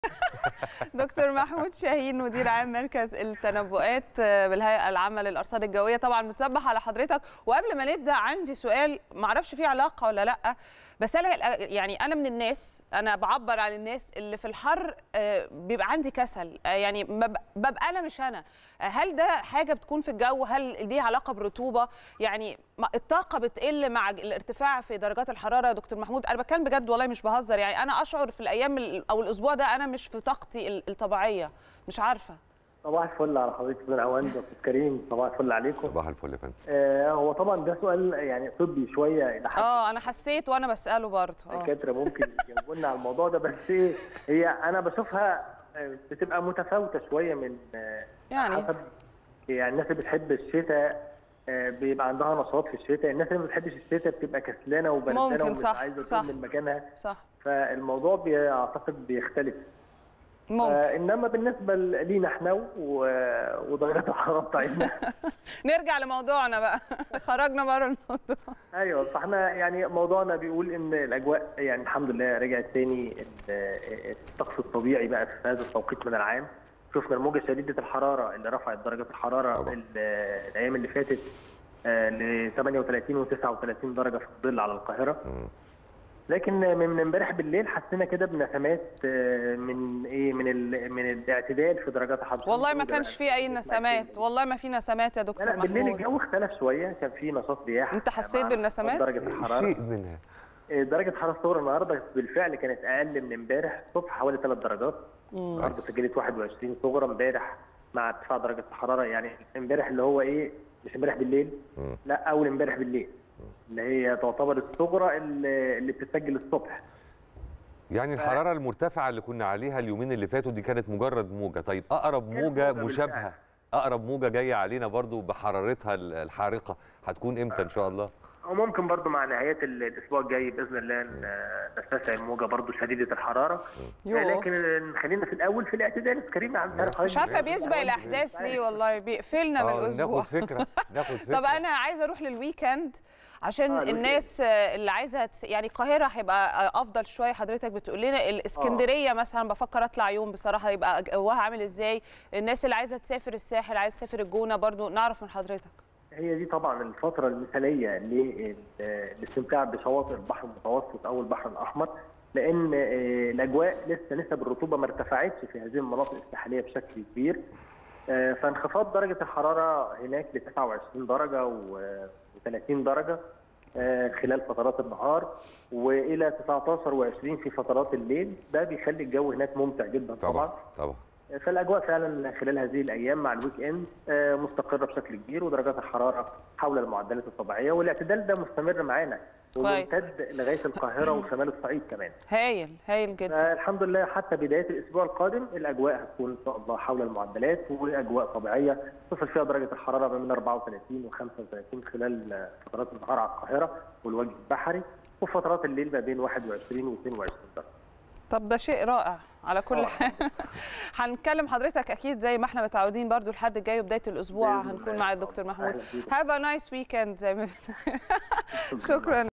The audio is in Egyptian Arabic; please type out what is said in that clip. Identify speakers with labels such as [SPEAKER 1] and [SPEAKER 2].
[SPEAKER 1] دكتور محمود شاهين مدير عام مركز التنبؤات بالهيئه العامه للارصاد الجويه طبعا متسبح على حضرتك وقبل ما نبدا عندي سؤال ما اعرفش فيه علاقه ولا لا بس انا يعني انا من الناس انا بعبر عن الناس اللي في الحر بيبقى عندي كسل يعني ببقى انا مش انا هل ده حاجه بتكون في الجو هل دي علاقه بالرطوبه يعني الطاقه بتقل مع الارتفاع في درجات الحراره يا دكتور محمود انا بتكلم بجد والله مش بهزر يعني انا اشعر في الايام او الاسبوع ده انا مش في طاقتي الطبيعيه مش عارفه
[SPEAKER 2] صباح الفل على حضرتك استاذ عوان دكتور كريم صباح الفل عليكم
[SPEAKER 3] صباح الفل يا فندم
[SPEAKER 2] آه هو طبعا ده سؤال يعني طبي شويه
[SPEAKER 1] الى حد اه انا حسيت وانا بساله برضه
[SPEAKER 2] الدكاتره ممكن يجاوبوا لنا على الموضوع ده بس ايه هي انا بشوفها بتبقى متفاوته شويه من
[SPEAKER 1] يعني
[SPEAKER 2] حسب يعني الناس اللي بتحب الشتاء بيبقى عندها نشاط في الشتاء الناس اللي ما بتحبش الشتاء بتبقى كسلانه وبردانه ومش
[SPEAKER 1] صح
[SPEAKER 2] عايزه
[SPEAKER 1] صح
[SPEAKER 2] تقوم من مكانها
[SPEAKER 1] صح
[SPEAKER 2] فالموضوع اعتقد بيختلف
[SPEAKER 1] ممكن
[SPEAKER 2] انما بالنسبه لينا احنا ودرجات الحراره بتاعتنا
[SPEAKER 1] نرجع لموضوعنا بقى خرجنا بره الموضوع
[SPEAKER 2] ايوه فاحنا يعني موضوعنا بيقول ان الاجواء يعني الحمد لله رجعت تاني الطقس الطبيعي بقى في هذا التوقيت من العام شفنا الموجه شديده الحراره اللي رفعت درجه الحراره الايام اللي فاتت ل 38 و 39 درجه في الظل على القاهره م. لكن من امبارح بالليل حسينا كده بنسمات من ايه من ال... من الاعتدال في درجات الحراره
[SPEAKER 1] والله ما كانش في اي نسمات والله ما في نسمات يا دكتور
[SPEAKER 2] محمود بالليل الجو اختلف شويه كان في نشاط رياح
[SPEAKER 1] انت حسيت بالنسمات
[SPEAKER 2] درجه الحراره
[SPEAKER 3] شيء منها
[SPEAKER 2] درجه الحراره الصغرى النهارده بالفعل كانت اقل من امبارح الصبح حوالي 3 درجات النهارده سجلت 21 صغرى امبارح مع ارتفاع درجه الحراره يعني امبارح اللي هو ايه مش امبارح بالليل م. لا اول امبارح بالليل اللي هي تعتبر الصغرى اللي, اللي بتسجل الصبح
[SPEAKER 3] يعني الحراره المرتفعه اللي كنا عليها اليومين اللي فاتوا دي كانت مجرد موجه طيب اقرب موجه مشابهه اقرب موجه جايه علينا برضو بحرارتها الحارقه هتكون امتى ان شاء الله
[SPEAKER 2] وممكن برضو مع نهايه الاسبوع الجاي باذن الله نستسع الموجه برضو شديده الحراره لكن خلينا في الاول في الاعتدال كريم عن
[SPEAKER 1] مش عارفه بيسبق الاحداث ليه والله بيقفلنا من الاسبوع
[SPEAKER 3] ناخد فكره ناخد فكره
[SPEAKER 1] طب انا عايزه اروح للويكند عشان آه الناس اللي عايزه يعني القاهره هيبقى افضل شويه حضرتك بتقول لنا الاسكندريه آه. مثلا بفكر اطلع يوم بصراحه يبقى جوها عامل ازاي الناس اللي عايزه تسافر الساحل عايزه تسافر الجونه برضو نعرف من حضرتك
[SPEAKER 2] هي دي طبعا الفتره المثاليه للاستمتاع بشواطئ البحر المتوسط او البحر الاحمر لان الاجواء لسه نسب الرطوبه ما ارتفعتش في هذه المناطق الساحليه بشكل كبير فانخفاض درجه الحراره هناك ل 29 درجه و30 درجه خلال فترات النهار والى 19 و20 في فترات الليل ده بيخلي الجو هناك ممتع جدا طبعا
[SPEAKER 3] طبعا, طبعا.
[SPEAKER 2] فالاجواء فعلا خلال هذه الايام مع الويك اند مستقره بشكل كبير ودرجات الحراره حول المعدلات الطبيعيه والاعتدال ده مستمر معانا وممتد لغايه القاهره وشمال الصعيد كمان.
[SPEAKER 1] هايل هايل جدا.
[SPEAKER 2] الحمد لله حتى بدايه الاسبوع القادم الاجواء هتكون ان شاء الله حول المعدلات واجواء طبيعيه تصل فيها درجه الحراره ما بين 34 و 35 خلال فترات النهار على القاهره والوجه البحري وفترات الليل ما بين 21 و 22 درجه.
[SPEAKER 1] طب ده شيء رائع على كل حال هنكلم حضرتك اكيد زي ما احنا متعودين برضو الحد الجاي وبدايه الاسبوع هنكون مع الدكتور محمود هاف ا نايس ويكند زي ما شكرا